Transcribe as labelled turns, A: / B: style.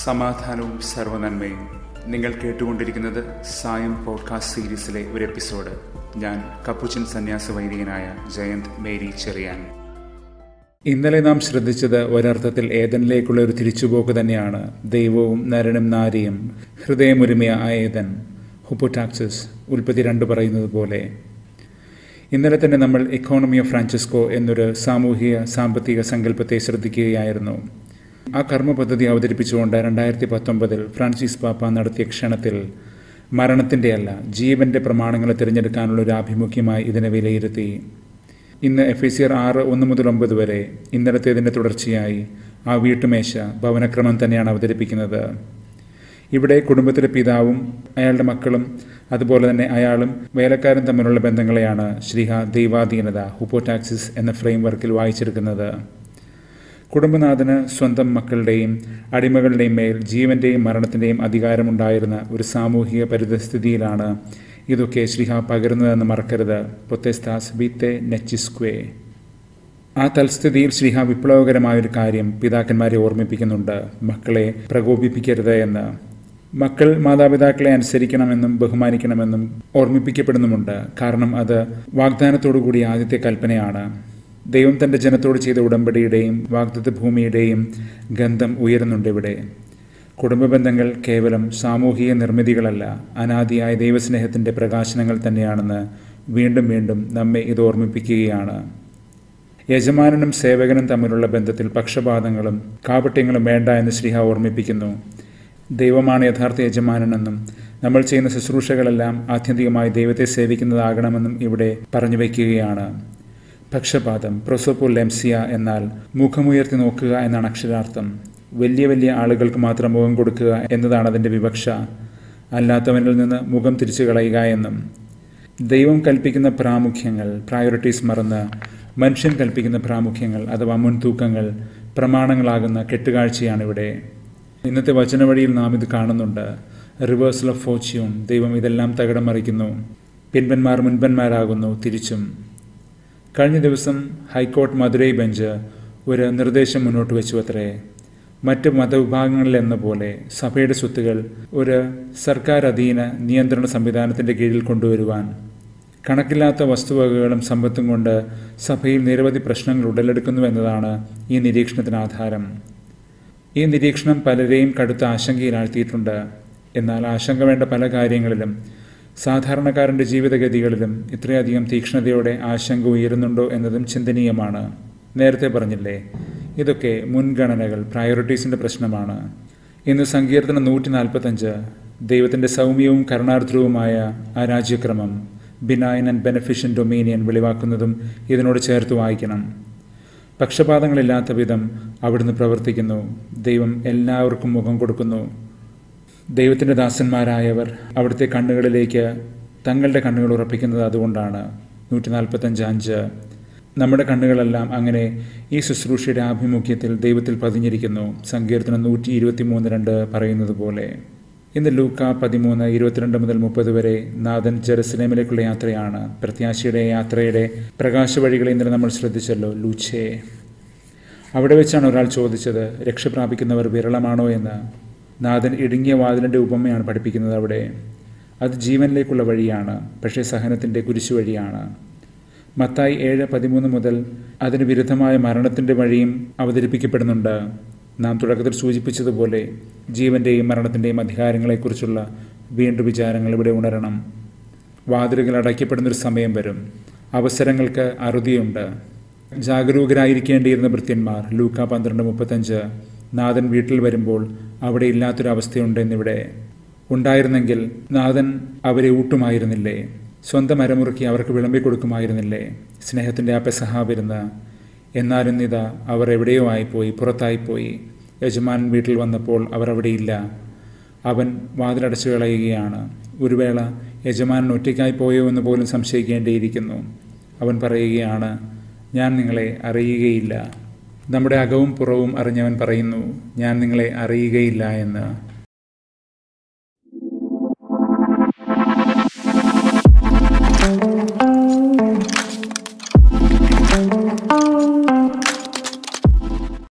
A: സമാധാനവും സർവനന്മയും നിങ്ങൾ കേട്ടുകൊണ്ടിരിക്കുന്നത് സായം പോഡ്കാസ്റ്റ് സീരീസിലെ ഒരു എപ്പിസോഡ് ഞാൻ കപ്പുച്ചൻ സന്യാസ വൈദികനായ ജയന്ത് മേരി ചെറിയാൻ ഇന്നലെ നാം ശ്രദ്ധിച്ചത് ഒരർത്ഥത്തിൽ ഏതനിലേക്കുള്ള ഒരു തിരിച്ചുപോക്ക് തന്നെയാണ് ദൈവവും നരനും നാരിയും ഹൃദയമൊരുമയ ആ ഏതൻ ഹുപ്പോടാക്സിസ് ഉൽപ്പത്തി രണ്ട് പറയുന്നത് പോലെ ഇന്നലെ തന്നെ നമ്മൾ ഇക്കോണമി ഓഫ് ഫ്രാൻസിസ്കോ എന്നൊരു സാമൂഹിക സാമ്പത്തിക സങ്കല്പത്തെ ശ്രദ്ധിക്കുകയായിരുന്നു ആ കർമ്മ പദ്ധതി അവതരിപ്പിച്ചുകൊണ്ട് രണ്ടായിരത്തി പത്തൊമ്പതിൽ ഫ്രാൻസിസ് പാപ്പ നടത്തിയ ക്ഷണത്തിൽ മരണത്തിൻ്റെ അല്ല ജീവന്റെ പ്രമാണങ്ങളെ തിരഞ്ഞെടുക്കാനുള്ള ഒരു ആഭിമുഖ്യമായി ഇതിനെ വിലയിരുത്തി ഇന്ന് എഫ് ഐ സി ആർ ആറ് ഒന്ന് മുതൽ ഒമ്പത് വരെ ഇന്നലത്തേതിൻ്റെ തുടർച്ചയായി ആ വീട്ടുമേശ ഭവനക്രമം തന്നെയാണ് അവതരിപ്പിക്കുന്നത് ഇവിടെ കുടുംബത്തിലെ പിതാവും അയാളുടെ മക്കളും അതുപോലെ തന്നെ അയാളും വേലക്കാരും തമ്മിലുള്ള ബന്ധങ്ങളെയാണ് ശ്രീഹ ദൈവാധീനത ഹുപ്പോടാക്സിസ് എന്ന ഫ്രെയിം വർക്കിൽ വായിച്ചെടുക്കുന്നത് കുടുംബനാഥന് സ്വന്തം മക്കളുടെയും അടിമകളുടെയും മേൽ ജീവന്റെയും മരണത്തിൻ്റെയും അധികാരമുണ്ടായിരുന്ന ഒരു സാമൂഹിക പരിതസ്ഥിതിയിലാണ് ഇതൊക്കെ ശ്രീഹ പകരുന്നതെന്ന് മറക്കരുത് പൊത്തേസ്താസ് ബീത്തെ നെച്ചിസ്ക്വേ ആ തൽസ്ഥിതിയിൽ ശ്രീഹ വിപ്ലവകരമായൊരു കാര്യം പിതാക്കന്മാരെ ഓർമ്മിപ്പിക്കുന്നുണ്ട് മക്കളെ പ്രകോപിപ്പിക്കരുത് എന്ന് മക്കൾ മാതാപിതാക്കളെ അനുസരിക്കണമെന്നും ബഹുമാനിക്കണമെന്നും ഓർമ്മിപ്പിക്കപ്പെടുന്നുമുണ്ട് കാരണം അത് വാഗ്ദാനത്തോടുകൂടി ആദ്യത്തെ കൽപ്പനയാണ് ദൈവം തൻ്റെ ജനത്തോട് ചെയ്ത ഉടമ്പടിയുടെയും വാഗ്ദത്ത ഭൂമിയുടെയും ഗന്ധം ഉയരുന്നുണ്ട് ഇവിടെ കുടുംബ ബന്ധങ്ങൾ കേവലം സാമൂഹിക നിർമ്മിതികളല്ല അനാദിയായ ദൈവസ്നേഹത്തിൻ്റെ പ്രകാശനങ്ങൾ തന്നെയാണെന്ന് വീണ്ടും വീണ്ടും നമ്മെ ഇത് ഓർമ്മിപ്പിക്കുകയാണ് യജമാനനും സേവകനും തമ്മിലുള്ള ബന്ധത്തിൽ പക്ഷപാതങ്ങളും കാപട്യങ്ങളും വേണ്ട എന്ന് ശ്രീഹ ഓർമ്മിപ്പിക്കുന്നു ദൈവമാണ് യഥാർത്ഥ യജമാനനെന്നും നമ്മൾ ചെയ്യുന്ന ശുശ്രൂഷകളെല്ലാം ആത്യന്തികമായി ദൈവത്തെ സേവിക്കുന്നതാകണമെന്നും ഇവിടെ പറഞ്ഞു വയ്ക്കുകയാണ് പക്ഷപാതം പ്രൊസോപ്പോ ലെംസിയ എന്നാൽ മുഖമുയർത്തി നോക്കുക എന്നാണ് അക്ഷരാർത്ഥം വലിയ വലിയ ആളുകൾക്ക് മാത്രം മുഖം കൊടുക്കുക എന്നതാണ് അതിൻ്റെ വിവക്ഷ അല്ലാത്തവനിൽ നിന്ന് മുഖം തിരിച്ചു കളയുക എന്നും ദൈവം കൽപ്പിക്കുന്ന പ്രാമുഖ്യങ്ങൾ പ്രയോറിറ്റീസ് മറന്ന് മനുഷ്യൻ കൽപ്പിക്കുന്ന പ്രാമുഖ്യങ്ങൾ അഥവാ മുൻതൂക്കങ്ങൾ പ്രമാണങ്ങളാകുന്ന കെട്ടുകാഴ്ചയാണിവിടെ ഇന്നത്തെ വചനവഴിയിൽ നാം ഇത് കാണുന്നുണ്ട് റിവേഴ്സൽ ഓഫ് ഫോർച്യൂൺ ദൈവം ഇതെല്ലാം തകിടം മറിക്കുന്നു പിൻപന്മാർ മുൻപന്മാരാകുന്നു തിരിച്ചും കഴിഞ്ഞ ദിവസം ഹൈക്കോർട്ട് മധുരൈ ബെഞ്ച് ഒരു നിർദ്ദേശം മുന്നോട്ട് വെച്ചു അത്രേ മറ്റ് മതവിഭാഗങ്ങളിൽ എന്ന പോലെ സഭയുടെ സ്വത്തുകൾ ഒരു സർക്കാർ അധീന നിയന്ത്രണ സംവിധാനത്തിൻ്റെ കീഴിൽ കൊണ്ടുവരുവാൻ കണക്കില്ലാത്ത വസ്തുവകകളും സമ്പത്തും കൊണ്ട് സഭയിൽ നിരവധി പ്രശ്നങ്ങൾ ഉടലെടുക്കുന്നു എന്നതാണ് ഈ നിരീക്ഷണത്തിന് ആധാരം ഈ നിരീക്ഷണം പലരെയും കടുത്ത ആശങ്കയിലാഴ്ത്തിയിട്ടുണ്ട് എന്നാൽ ആശങ്ക വേണ്ട പല കാര്യങ്ങളിലും സാധാരണക്കാരൻ്റെ ജീവിതഗതികളിലും ഇത്രയധികം തീക്ഷ്ണതയോടെ ആശങ്ക ഉയരുന്നുണ്ടോ എന്നതും ചിന്തനീയമാണ് നേരത്തെ പറഞ്ഞില്ലേ ഇതൊക്കെ മുൻഗണനകൾ പ്രയോറിറ്റീസിൻ്റെ പ്രശ്നമാണ് ഇന്ന് സങ്കീർത്തനം നൂറ്റി നാൽപ്പത്തഞ്ച് ദൈവത്തിൻ്റെ സൗമ്യവും കരുണാർദ്രവുമായ ആ രാജ്യക്രമം ബിനായൻ ആൻഡ് ബെനഫിഷ്യൻ ഡൊമീനിയൻ വെളിവാക്കുന്നതും ഇതിനോട് ചേർത്ത് വായിക്കണം പക്ഷപാതങ്ങളില്ലാത്ത വിധം അവിടുന്ന് പ്രവർത്തിക്കുന്നു ദൈവം എല്ലാവർക്കും മുഖം കൊടുക്കുന്നു ദൈവത്തിൻ്റെ ദാസന്മാരായവർ അവിടുത്തെ കണ്ണുകളിലേക്ക് തങ്ങളുടെ കണ്ണുകൾ ഉറപ്പിക്കുന്നത് അതുകൊണ്ടാണ് നൂറ്റി നാൽപ്പത്തഞ്ച് അഞ്ച് നമ്മുടെ കണ്ണുകളെല്ലാം അങ്ങനെ ഈ ശുശ്രൂഷയുടെ ആഭിമുഖ്യത്തിൽ ദൈവത്തിൽ പതിഞ്ഞിരിക്കുന്നു സങ്കീർത്തനം നൂറ്റി ഇരുപത്തി മൂന്ന് രണ്ട് പറയുന്നത് പോലെ ഇന്ന് ലൂക്ക പതിമൂന്ന് ഇരുപത്തിരണ്ട് മുതൽ മുപ്പത് വരെ നാഥൻ ജെറുസലേമിലേക്കുള്ള യാത്രയാണ് പ്രത്യാശയുടെ യാത്രയുടെ പ്രകാശ വഴികളെ ഇന്നലെ നമ്മൾ ശ്രദ്ധിച്ചല്ലോ ലൂച്ചേ അവിടെ വെച്ചാണ് ഒരാൾ ചോദിച്ചത് രക്ഷ പ്രാപിക്കുന്നവർ വിരളമാണോ എന്ന് നാഥൻ ഇടുങ്ങിയ വാതിലിൻ്റെ ഉപമയാണ് പഠിപ്പിക്കുന്നത് അവിടെ അത് ജീവനിലേക്കുള്ള വഴിയാണ് പക്ഷേ സഹനത്തിൻ്റെ കുരിശു വഴിയാണ് മത്തായി ഏഴ് പതിമൂന്ന് മുതൽ അതിന് വിരുദ്ധമായ മരണത്തിൻ്റെ വഴിയും അവതരിപ്പിക്കപ്പെടുന്നുണ്ട് നാം തുടക്കത്തിൽ സൂചിപ്പിച്ചതുപോലെ ജീവന്റെയും മരണത്തിൻ്റെയും അധികാരങ്ങളെക്കുറിച്ചുള്ള വീണ്ടും വിചാരങ്ങൾ ഇവിടെ ഉണരണം വാതിലുകൾ അടയ്ക്കപ്പെടുന്നൊരു സമയം വരും അവസരങ്ങൾക്ക് അറുതിയുണ്ട് ജാഗരൂകരായിരിക്കേണ്ടിയിരുന്ന ഭൃത്യന്മാർ ലൂക്ക പന്ത്രണ്ട് മുപ്പത്തഞ്ച് നാഥൻ വീട്ടിൽ വരുമ്പോൾ അവിടെ ഇല്ലാത്തൊരവസ്ഥയുണ്ട് എന്നിവിടെ ഉണ്ടായിരുന്നെങ്കിൽ നാഥൻ അവരെ ഊട്ടുമായിരുന്നില്ലേ സ്വന്തം അരമുറുക്കി അവർക്ക് വിളമ്പി കൊടുക്കുമായിരുന്നില്ലേ സ്നേഹത്തിൻ്റെ ആ പെസഹ വരുന്ന് എന്നാലും ഇതാ അവർ എവിടെയോ ആയിപ്പോയി പുറത്തായിപ്പോയി യജമാൻ വീട്ടിൽ വന്നപ്പോൾ അവർ അവിടെയില്ല അവൻ വാതിലടച്ചു കളയുകയാണ് ഒരു വേള യജമാനൻ ഒറ്റയ്ക്കായി പോയോ എന്ന് പോലും സംശയിക്കേണ്ടിയിരിക്കുന്നു അവൻ പറയുകയാണ് ഞാൻ നിങ്ങളെ അറിയുകയില്ല നമ്മുടെ അകവും പുറവും അറിഞ്ഞവൻ പറയുന്നു ഞാൻ നിങ്ങളെ അറിയുകയില്ല എന്ന്